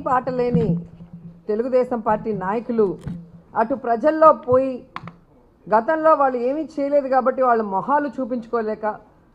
పాట లేని తెలుగుదేశం పార్టీ నాయకులు అటు ప్రజల్లో పోయి గతంలో వాళ్ళు ఏమీ చేయలేదు కాబట్టి వాళ్ళ మొహాలు చూపించుకోలేక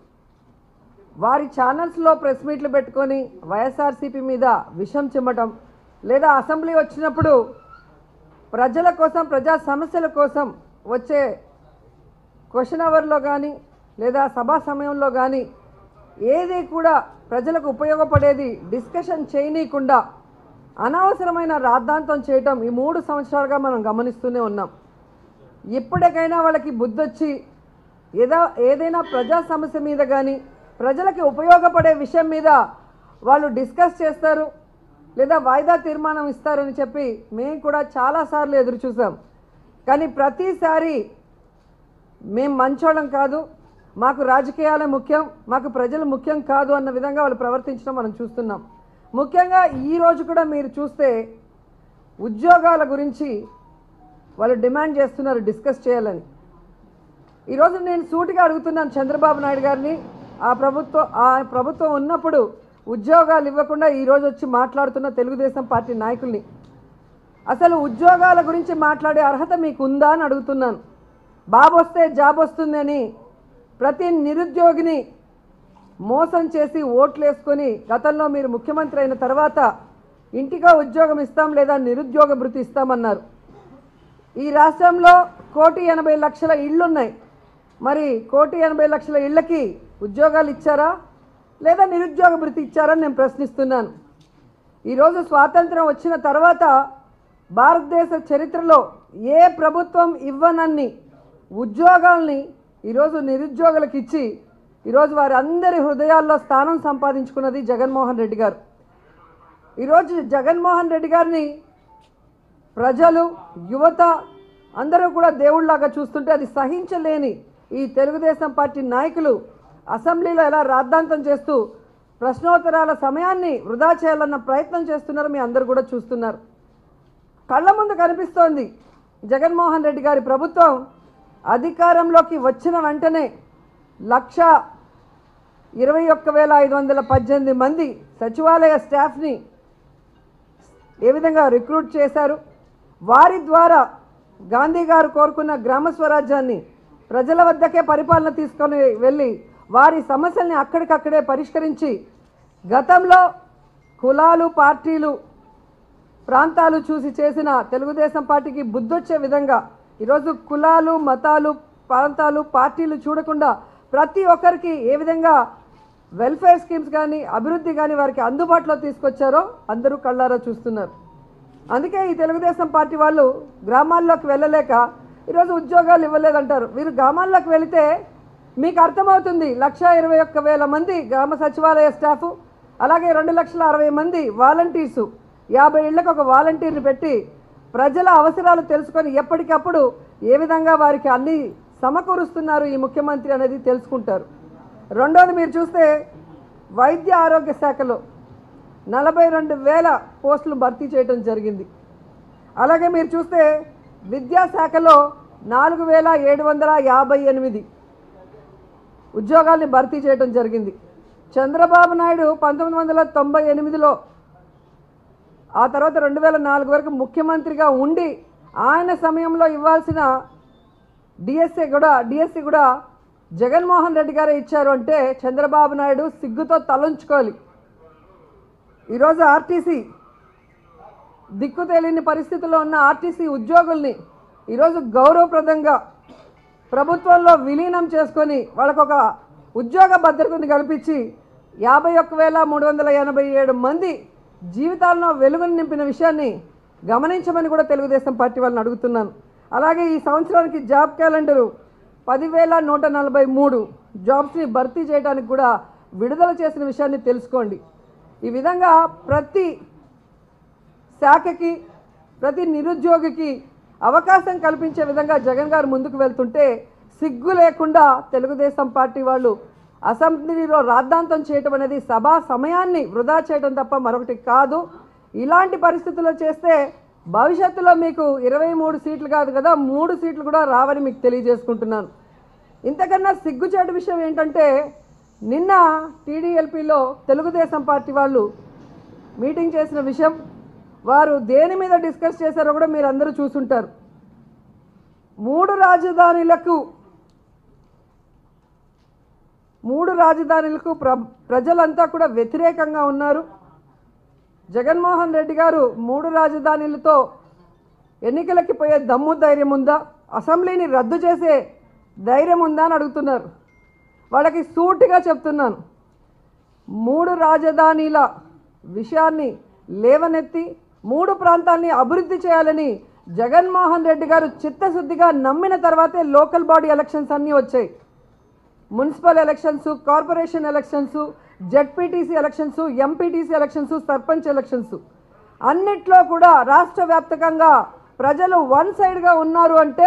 వారి ఛానల్స్లో ప్రెస్ మీట్లు పెట్టుకొని వైఎస్ఆర్సీపీ మీద విషం చిమ్మటం లేదా అసెంబ్లీ వచ్చినప్పుడు ప్రజల కోసం ప్రజా సమస్యల కోసం వచ్చే క్వశ్చన్ అవర్లో కానీ లేదా సభా సమయంలో కానీ ఏది కూడా ప్రజలకు ఉపయోగపడేది డిస్కషన్ చేయనీయకుండా అనవసరమైన రాద్ధాంతం చేయటం ఈ మూడు సంవత్సరాలుగా మనం గమనిస్తూనే ఉన్నాం ఇప్పటికైనా వాళ్ళకి బుద్ధొచ్చి ఏదో ఏదైనా ప్రజా సమస్య మీద కానీ ప్రజలకి ఉపయోగపడే విషయం మీద వాళ్ళు డిస్కస్ చేస్తారు లేదా వాయిదా తీర్మానం ఇస్తారని చెప్పి మేము కూడా చాలాసార్లు ఎదురు చూసాం కానీ ప్రతిసారి మేము మంచోళ్ళం కాదు మాకు రాజకీయాలే ముఖ్యం మాకు ప్రజలు ముఖ్యం కాదు అన్న విధంగా వాళ్ళు ప్రవర్తించడం మనం చూస్తున్నాం ముఖ్యంగా ఈ రోజు కూడా మీరు చూస్తే ఉద్యోగాల గురించి వాళ్ళు డిమాండ్ చేస్తున్నారు డిస్కస్ చేయాలని ఈరోజు నేను సూటిగా అడుగుతున్నాను చంద్రబాబు నాయుడు గారిని ఆ ప్రభుత్వం ఆ ప్రభుత్వం ఉన్నప్పుడు ఉద్యోగాలు ఇవ్వకుండా ఈరోజు వచ్చి మాట్లాడుతున్న తెలుగుదేశం పార్టీ నాయకుల్ని అసలు ఉద్యోగాల గురించి మాట్లాడే అర్హత మీకు ఉందా అని అడుగుతున్నాను బాబు వస్తే జాబ్ వస్తుందని ప్రతి నిరుద్యోగిని మోసం చేసి ఓట్లు వేసుకొని గతంలో మీరు ముఖ్యమంత్రి అయిన తర్వాత ఇంటిగా ఉద్యోగం ఇస్తాం లేదా నిరుద్యోగ భృతి ఇస్తామన్నారు ఈ రాష్ట్రంలో కోటి ఎనభై లక్షల ఇళ్ళున్నాయి మరి కోటి ఎనభై లక్షల ఇళ్ళకి ఉద్యోగాలు ఇచ్చారా లేదా నిరుద్యోగ భృతి ఇచ్చారని నేను ప్రశ్నిస్తున్నాను ఈరోజు స్వాతంత్రం వచ్చిన తర్వాత భారతదేశ చరిత్రలో ఏ ప్రభుత్వం ఇవ్వనన్ని ఉద్యోగాల్ని ఈరోజు నిరుద్యోగులకు ఇచ్చి ఈరోజు వారి అందరి హృదయాల్లో స్థానం సంపాదించుకున్నది జగన్మోహన్ రెడ్డి గారు ఈరోజు జగన్మోహన్ రెడ్డి గారిని ప్రజలు యువత అందరూ కూడా దేవుళ్ళలాగా చూస్తుంటే అది సహించలేని ఈ తెలుగుదేశం పార్టీ నాయకులు అసెంబ్లీలో ఎలా రాద్ధాంతం చేస్తూ ప్రశ్నోత్తరాల సమయాన్ని వృధా చేయాలన్న ప్రయత్నం చేస్తున్నారు మీ అందరూ కూడా చూస్తున్నారు కళ్ళ ముందు కనిపిస్తోంది జగన్మోహన్ రెడ్డి గారి ప్రభుత్వం అధికారంలోకి వచ్చిన వెంటనే లక్ష ఇరవై ఒక్క వేల ఐదు వందల పద్దెనిమిది మంది సచివాలయ స్టాఫ్ని ఏ విధంగా రిక్రూట్ చేశారు వారి ద్వారా గాంధీ గారు కోరుకున్న గ్రామ స్వరాజ్యాన్ని ప్రజల వద్దకే పరిపాలన తీసుకొని వెళ్ళి వారి సమస్యల్ని అక్కడికక్కడే పరిష్కరించి గతంలో కులాలు పార్టీలు ప్రాంతాలు చూసి చేసిన తెలుగుదేశం పార్టీకి బుద్ధొచ్చే విధంగా ఈరోజు కులాలు మతాలు ప్రాంతాలు పార్టీలు చూడకుండా ప్రతి ఒక్కరికి ఏ విధంగా వెల్ఫేర్ స్కీమ్స్ కానీ అభివృద్ధి కానీ వారికి అందుబాటులో తీసుకొచ్చారో అందరూ కళ్ళారా చూస్తున్నారు అందుకే ఈ తెలుగుదేశం పార్టీ వాళ్ళు గ్రామాల్లోకి వెళ్ళలేక ఈరోజు ఉద్యోగాలు ఇవ్వలేదంటారు వీరు గ్రామాల్లోకి వెళితే మీకు అర్థమవుతుంది లక్ష ఇరవై ఒక్క వేల మంది గ్రామ సచివాలయ స్టాఫ్ అలాగే రెండు లక్షల అరవై మంది వాలంటీర్సు యాభై ఇళ్లకు ఒక వాలంటీర్ని పెట్టి ప్రజల అవసరాలు తెలుసుకొని ఎప్పటికప్పుడు ఏ విధంగా వారికి అన్ని సమకూరుస్తున్నారు ఈ ముఖ్యమంత్రి అనేది తెలుసుకుంటారు రెండోది మీరు చూస్తే వైద్య ఆరోగ్య శాఖలో నలభై రెండు వేల పోస్టులు భర్తీ చేయడం జరిగింది అలాగే మీరు చూస్తే విద్యాశాఖలో నాలుగు వేల ఏడు వందల యాభై ఎనిమిది ఉద్యోగాల్ని భర్తీ చేయడం జరిగింది చంద్రబాబు నాయుడు పంతొమ్మిది వందల తొంభై ఎనిమిదిలో ఆ తర్వాత రెండు వేల నాలుగు వరకు ముఖ్యమంత్రిగా ఉండి ఆయన సమయంలో ఇవ్వాల్సిన డిఎస్సి కూడా డిఎస్సి కూడా జగన్మోహన్ రెడ్డి గారే ఇచ్చారు అంటే చంద్రబాబు నాయుడు సిగ్గుతో తలంచుకోవాలి ఈరోజు ఆర్టీసీ దిక్కు తెలియని పరిస్థితుల్లో ఉన్న ఆర్టీసీ ఉద్యోగుల్ని ఈరోజు గౌరవప్రదంగా ప్రభుత్వంలో విలీనం చేసుకొని వాళ్ళకు ఒక ఉద్యోగ భద్రతను కల్పించి యాభై ఒక్క వేల మూడు వందల ఎనభై ఏడు మంది జీవితాల్లో వెలుగును నింపిన విషయాన్ని గమనించమని కూడా తెలుగుదేశం పార్టీ వాళ్ళని అడుగుతున్నాను అలాగే ఈ సంవత్సరానికి జాబ్ క్యాలెండరు పదివేల నూట నలభై మూడు జాబ్స్ని భర్తీ చేయడానికి కూడా విడుదల చేసిన విషయాన్ని తెలుసుకోండి ఈ విధంగా ప్రతి శాఖకి ప్రతి నిరుద్యోగికి అవకాశం కల్పించే విధంగా జగన్ గారు ముందుకు వెళ్తుంటే సిగ్గు లేకుండా తెలుగుదేశం పార్టీ వాళ్ళు అసెంబ్లీలో రాద్ధాంతం చేయటం అనేది సభా సమయాన్ని వృధా చేయడం తప్ప మరొకటి కాదు ఇలాంటి పరిస్థితుల్లో చేస్తే భవిష్యత్తులో మీకు ఇరవై మూడు సీట్లు కాదు కదా మూడు సీట్లు కూడా రావని మీకు తెలియజేసుకుంటున్నాను ఇంతకన్నా సిగ్గుచేటు విషయం ఏంటంటే నిన్న టీడీఎల్పీలో తెలుగుదేశం పార్టీ వాళ్ళు మీటింగ్ చేసిన విషయం వారు దేని మీద డిస్కస్ చేశారో కూడా మీరు అందరూ చూసుంటారు మూడు రాజధానులకు మూడు రాజధానులకు ప్ర ప్రజలంతా కూడా వ్యతిరేకంగా ఉన్నారు జగన్మోహన్ రెడ్డి గారు మూడు రాజధానులతో ఎన్నికలకి పోయే దమ్ము ధైర్యం ఉందా అసెంబ్లీని రద్దు చేసే ధైర్యం ఉందా అని అడుగుతున్నారు వాళ్ళకి సూటిగా చెప్తున్నాను మూడు రాజధానీల విషయాన్ని లేవనెత్తి మూడు ప్రాంతాల్ని అభివృద్ధి చేయాలని జగన్మోహన్ రెడ్డి గారు చిత్తశుద్ధిగా నమ్మిన తర్వాతే లోకల్ బాడీ ఎలక్షన్స్ అన్నీ వచ్చాయి municipal elections corporation elections ZPTC elections MPTC elections sarpanch elections అన్నిట్లో కూడా రాష్ట్ర వ్యాప్తంగా ప్రజలు వన్ సైడ్గా ఉన్నారు అంటే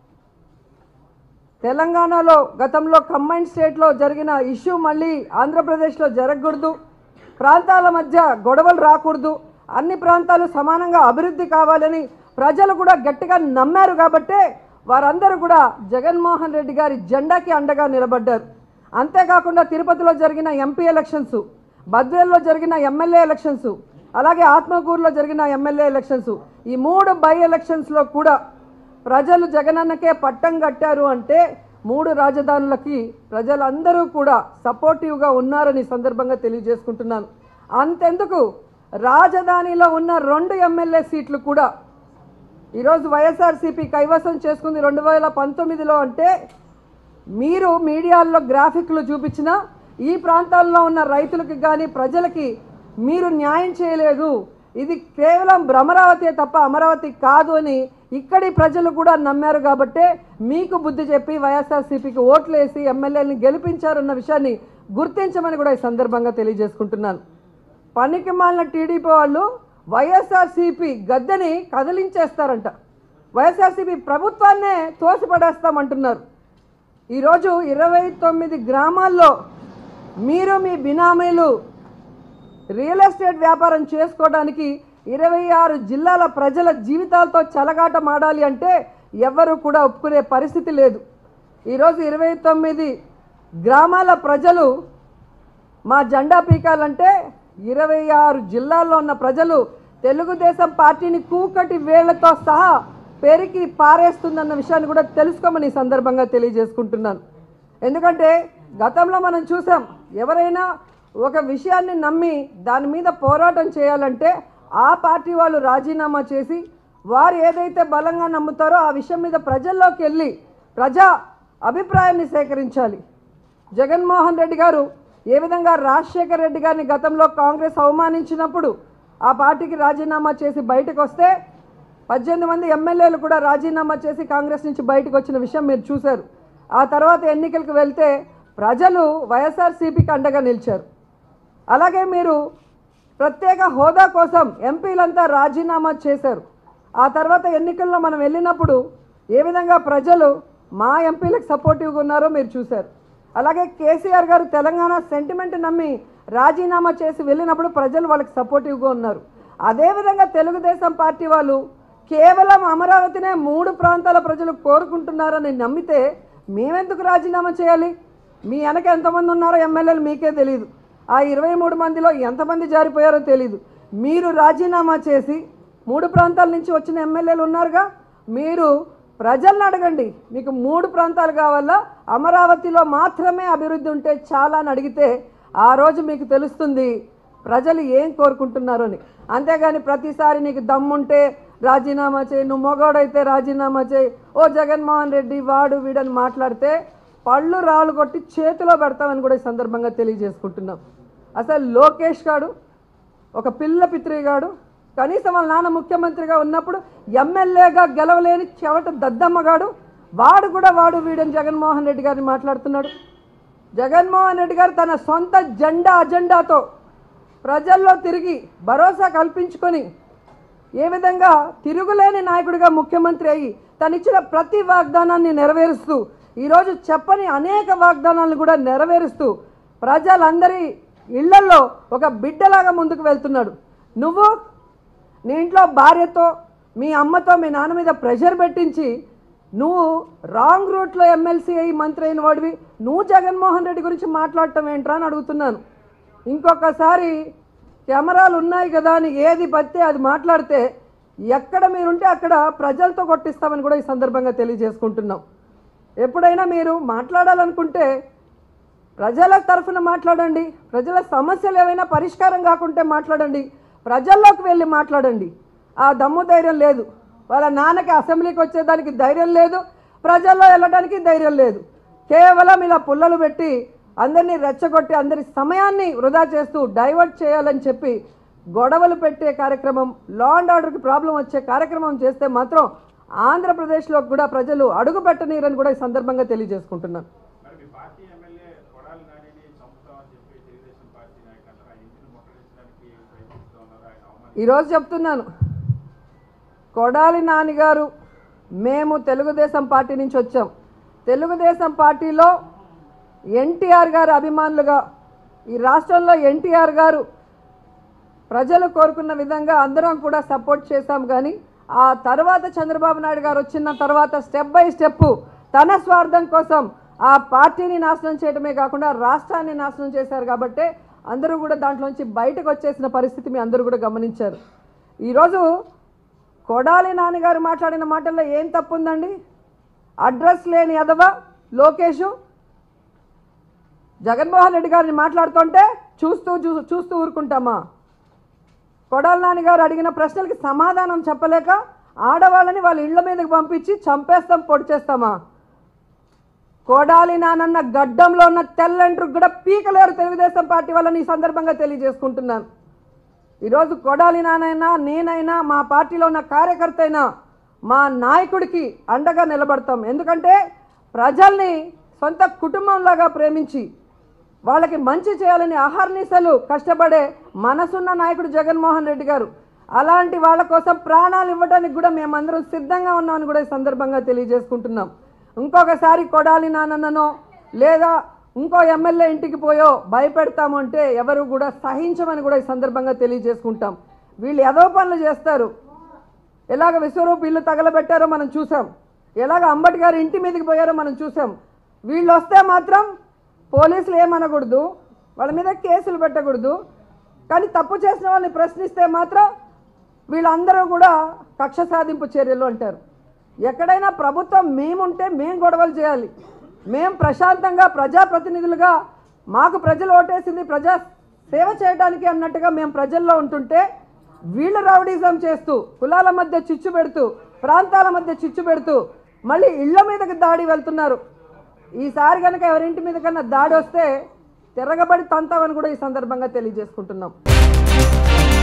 తెలంగాణలో గతంలో కంబైన్ స్టేట్లో జరిగిన ఇష్యూ మళ్ళీ ఆంధ్రప్రదేశ్లో జరగకూడదు ప్రాంతాల మధ్య గొడవలు రాకూడదు అన్ని ప్రాంతాలు సమానంగా అభివృద్ధి కావాలని ప్రజలు కూడా గట్టిగా నమ్మారు కాబట్టే వారందరూ కూడా జగన్మోహన్ రెడ్డి గారి జెండాకి అండగా నిలబడ్డారు అంతేకాకుండా తిరుపతిలో జరిగిన ఎంపీ ఎలక్షన్స్ బద్వేల్లో జరిగిన ఎమ్మెల్యే ఎలక్షన్స్ అలాగే ఆత్మకూరులో జరిగిన ఎమ్మెల్యే ఎలక్షన్స్ ఈ మూడు బై ఎలక్షన్స్లో కూడా ప్రజలు జగనన్నకే పట్టం కట్టారు అంటే మూడు రాజధానులకి ప్రజలందరూ కూడా సపోర్టివ్గా ఉన్నారని ఈ సందర్భంగా తెలియజేసుకుంటున్నాను అంతెందుకు రాజధానిలో ఉన్న రెండు ఎమ్మెల్యే సీట్లు కూడా ఈరోజు వైఎస్ఆర్సీపీ కైవసం చేసుకుంది రెండు వేల పంతొమ్మిదిలో అంటే మీరు మీడియాల్లో గ్రాఫిక్లు చూపించిన ఈ ప్రాంతాల్లో ఉన్న రైతులకి కానీ ప్రజలకి మీరు న్యాయం చేయలేదు ఇది కేవలం భ్రమరావతి తప్ప అమరావతి కాదు అని ఇక్కడి ప్రజలు కూడా నమ్మారు కాబట్టే మీకు బుద్ధి చెప్పి వైఎస్ఆర్సీపీకి ఓట్లు వేసి ఎమ్మెల్యేని గెలిపించారన్న విషయాన్ని గుర్తించమని కూడా ఈ సందర్భంగా తెలియజేసుకుంటున్నాను పనికి మాలిన టీడీపీ వాళ్ళు వైఎస్ఆర్సీపీ గద్దెని కదిలించేస్తారంట వైఎస్ఆర్సీపీ ప్రభుత్వాన్నే తోసిపడేస్తామంటున్నారు ఈరోజు ఇరవై తొమ్మిది గ్రామాల్లో మీరు మీ బినామీలు రియల్ ఎస్టేట్ వ్యాపారం చేసుకోవడానికి ఇరవై ఆరు జిల్లాల ప్రజల జీవితాలతో చెలగాట మాడాలి అంటే ఎవ్వరూ కూడా ఒప్పుకునే పరిస్థితి లేదు ఈరోజు ఇరవై తొమ్మిది గ్రామాల ప్రజలు మా జెండా పీకాలంటే ఇరవై ఆరు జిల్లాల్లో ఉన్న ప్రజలు తెలుగుదేశం పార్టీని కూకటి వేళ్లతో సహా పెరికి పారేస్తుందన్న విషయాన్ని కూడా తెలుసుకోమని ఈ సందర్భంగా తెలియజేసుకుంటున్నాను ఎందుకంటే గతంలో మనం చూసాం ఎవరైనా ఒక విషయాన్ని నమ్మి దాని మీద పోరాటం చేయాలంటే ఆ పార్టీ వాళ్ళు రాజీనామా చేసి వారు ఏదైతే బలంగా నమ్ముతారో ఆ విషయం మీద ప్రజల్లోకి వెళ్ళి ప్రజా అభిప్రాయాన్ని సేకరించాలి జగన్మోహన్ రెడ్డి గారు ఏ విధంగా రాజశేఖర్ రెడ్డి గారిని గతంలో కాంగ్రెస్ అవమానించినప్పుడు ఆ పార్టీకి రాజీనామా చేసి బయటకు వస్తే పద్దెనిమిది మంది ఎమ్మెల్యేలు కూడా రాజీనామా చేసి కాంగ్రెస్ నుంచి బయటకు వచ్చిన విషయం మీరు చూశారు ఆ తర్వాత ఎన్నికలకు వెళ్తే ప్రజలు వైఎస్ఆర్సీపీకి అండగా నిలిచారు అలాగే మీరు ప్రత్యేక హోదా కోసం ఎంపీలంతా రాజీనామా చేశారు ఆ తర్వాత ఎన్నికల్లో మనం వెళ్ళినప్పుడు ఏ విధంగా ప్రజలు మా ఎంపీలకు సపోర్టివ్గా ఉన్నారో మీరు చూశారు అలాగే కేసీఆర్ గారు తెలంగాణ సెంటిమెంట్ నమ్మి రాజీనామా చేసి వెళ్ళినప్పుడు ప్రజలు వాళ్ళకి సపోర్టివ్గా ఉన్నారు అదేవిధంగా తెలుగుదేశం పార్టీ వాళ్ళు కేవలం అమరావతినే మూడు ప్రాంతాల ప్రజలు కోరుకుంటున్నారని నమ్మితే మేమెందుకు రాజీనామా చేయాలి మీ వెనక ఎంతమంది ఉన్నారో ఎమ్మెల్యేలు మీకే తెలియదు ఆ ఇరవై మూడు మందిలో ఎంతమంది జారిపోయారో తెలియదు మీరు రాజీనామా చేసి మూడు ప్రాంతాల నుంచి వచ్చిన ఎమ్మెల్యేలు ఉన్నారుగా మీరు ప్రజల్ని అడగండి మీకు మూడు ప్రాంతాలు కావాలా అమరావతిలో మాత్రమే అభివృద్ధి ఉంటే చాలా అని అడిగితే ఆ రోజు మీకు తెలుస్తుంది ప్రజలు ఏం కోరుకుంటున్నారు అని అంతేగాని ప్రతిసారి నీకు దమ్ముంటే రాజీనామా చేయి నువ్వు మొగోడైతే రాజీనామా చేయి ఓ జగన్మోహన్ రెడ్డి వాడు వీడని మాట్లాడితే పళ్ళు రాళ్ళు కొట్టి చేతిలో పెడతామని కూడా ఈ సందర్భంగా తెలియజేసుకుంటున్నాం అసలు లోకేష్ గాడు ఒక పిల్ల పిత్రిగాడు కనీసం వాళ్ళ నాన్న ముఖ్యమంత్రిగా ఉన్నప్పుడు ఎమ్మెల్యేగా గెలవలేని చెవట దద్దమ్మగాడు వాడు కూడా వాడు వీడని జగన్మోహన్ రెడ్డి గారిని మాట్లాడుతున్నాడు జగన్మోహన్ రెడ్డి గారు తన సొంత జెండా అజెండాతో ప్రజల్లో తిరిగి భరోసా కల్పించుకొని ఏ విధంగా తిరుగులేని నాయకుడిగా ముఖ్యమంత్రి అయ్యి తనిచ్చిన ప్రతి వాగ్దానాన్ని నెరవేరుస్తూ ఈరోజు చెప్పని అనేక వాగ్దానాలను కూడా నెరవేరుస్తూ ప్రజలందరి ఇళ్లల్లో ఒక బిడ్డలాగా ముందుకు వెళ్తున్నాడు నువ్వు నీ ఇంట్లో భార్యతో మీ అమ్మతో మీ నాన్న మీద ప్రెషర్ పెట్టించి నువ్వు రాంగ్ రూట్లో ఎమ్మెల్సీ అయ్యి మంత్రి అయిన వాడివి నువ్వు జగన్మోహన్ రెడ్డి గురించి మాట్లాడటం ఏంట్రా అని అడుగుతున్నాను ఇంకొకసారి కెమెరాలు ఉన్నాయి కదా అని ఏది పడితే అది మాట్లాడితే ఎక్కడ మీరుంటే అక్కడ ప్రజలతో కొట్టిస్తామని కూడా ఈ సందర్భంగా తెలియజేసుకుంటున్నాం ఎప్పుడైనా మీరు మాట్లాడాలనుకుంటే ప్రజల తరఫున మాట్లాడండి ప్రజల సమస్యలు ఏవైనా పరిష్కారం కాకుంటే మాట్లాడండి ప్రజల్లోకి వెళ్ళి మాట్లాడండి ఆ దమ్ము ధైర్యం లేదు వాళ్ళ నాన్నకి అసెంబ్లీకి వచ్చేదానికి ధైర్యం లేదు ప్రజల్లో వెళ్ళడానికి ధైర్యం లేదు కేవలం ఇలా పుల్లలు పెట్టి అందరినీ రెచ్చగొట్టి అందరి సమయాన్ని వృధా చేస్తూ డైవర్ట్ చేయాలని చెప్పి గొడవలు పెట్టే కార్యక్రమం లా అండ్ ఆర్డర్కి ప్రాబ్లం వచ్చే కార్యక్రమం చేస్తే మాత్రం ఆంధ్రప్రదేశ్లో కూడా ప్రజలు అడుగు పెట్టనీరని కూడా ఈ సందర్భంగా తెలియజేసుకుంటున్నాను మరి మీ పార్టీ ఎమ్మెల్యే కొడాలి నానిని చంపుతామని చెప్పి తెలుగుదేశం పార్టీ నాయకులు ఆయన ఇంటిని ముట్టడించడానికి ప్రయత్నిస్తూ ఉన్నారు ఆయన అవమానం ఈరోజు చెప్తున్నాను కొడాలి నాన్నగారు మేము తెలుగుదేశం పార్టీ నుంచి వచ్చాం తెలుగుదేశం పార్టీలో ఎన్టీఆర్ గారు అభిమానులుగా ఈ రాష్ట్రంలో ఎన్టీఆర్ గారు ప్రజలు కోరుకున్న విధంగా అందరం కూడా సపోర్ట్ చేశాం కానీ ఆ తర్వాత చంద్రబాబు నాయుడు గారు వచ్చిన తర్వాత స్టెప్ బై స్టెప్ తన స్వార్థం కోసం ఆ పార్టీని నాశనం చేయడమే కాకుండా రాష్ట్రాన్ని నాశనం చేశారు కాబట్టి అందరూ కూడా దాంట్లోంచి బయటకు వచ్చేసిన పరిస్థితి మీ అందరూ కూడా గమనించారు ఈరోజు కొడాలి నాన్నగారు మాట్లాడిన మాటల్లో ఏం తప్పు ఉందండి అడ్రస్ లేని ఎదవ లోకేషు జగన్మోహన్ రెడ్డి గారిని మాట్లాడుతుంటే చూస్తూ చూ- చూస్తూ ఊరుకుంటామా కొడాలి నాని గారు అడిగిన ప్రశ్నలకి సమాధానం చెప్పలేక ఆడవాళ్ళని వాళ్ళ ఇళ్ల మీదకి పంపించి చంపేస్తాం పొడి చేస్తామా కొడాలి నానన్న గడ్డంలో ఉన్న తెల్లంట్రుకు కూడా పీకలేరు తెలుగుదేశం పార్టీ వాళ్ళని ఈ సందర్భంగా తెలియజేసుకుంటున్నాను ఈరోజు కొడాలి నానైనా నేనైనా మా పార్టీలో ఉన్న కార్యకర్త అయినా మా నాయకుడికి అండగా నిలబడతాం ఎందుకంటే ప్రజల్ని సొంత కుటుంబంలాగా ప్రేమించి వాళ్ళకి మంచి చేయాలని అహర్నిశలు కష్టపడే మనసున్న నాయకుడు జగన్మోహన్ రెడ్డి గారు అలాంటి వాళ్ళ కోసం ప్రాణాలు ఇవ్వడానికి కూడా మేమందరం సిద్ధంగా ఉన్నామని కూడా ఈ సందర్భంగా తెలియజేసుకుంటున్నాం ఇంకొకసారి కొడాలి నానన్ననో లేదా ఇంకో ఎమ్మెల్యే ఇంటికి పోయో భయపెడతాము అంటే ఎవరు కూడా సహించమని కూడా ఈ సందర్భంగా తెలియజేసుకుంటాం వీళ్ళు ఏదో పనులు చేస్తారు ఎలాగ విశ్వరూప్ ఇల్లు తగలబెట్టారో మనం చూసాం ఎలాగ అంబటి గారు ఇంటి మీదకి పోయారో మనం చూసాం వీళ్ళు వస్తే మాత్రం పోలీసులు ఏమనకూడదు వాళ్ళ మీద కేసులు పెట్టకూడదు కానీ తప్పు చేసిన వాళ్ళని ప్రశ్నిస్తే మాత్రం వీళ్ళందరూ కూడా కక్ష సాధింపు చర్యలు అంటారు ఎక్కడైనా ప్రభుత్వం మేముంటే మేము గొడవలు చేయాలి మేము ప్రశాంతంగా ప్రజాప్రతినిధులుగా మాకు ప్రజలు ఓటేసింది ప్రజా సేవ చేయడానికి అన్నట్టుగా మేము ప్రజల్లో ఉంటుంటే వీళ్ళు రౌడీజం చేస్తూ కులాల మధ్య చిచ్చు పెడుతూ ప్రాంతాల మధ్య చిచ్చు పెడుతూ మళ్ళీ ఇళ్ల మీదకి దాడి వెళ్తున్నారు ఈసారి కనుక ఎవరింటి మీద కన్నా దాడి వస్తే తిరగబడి తంతామని కూడా ఈ సందర్భంగా తెలియజేసుకుంటున్నాం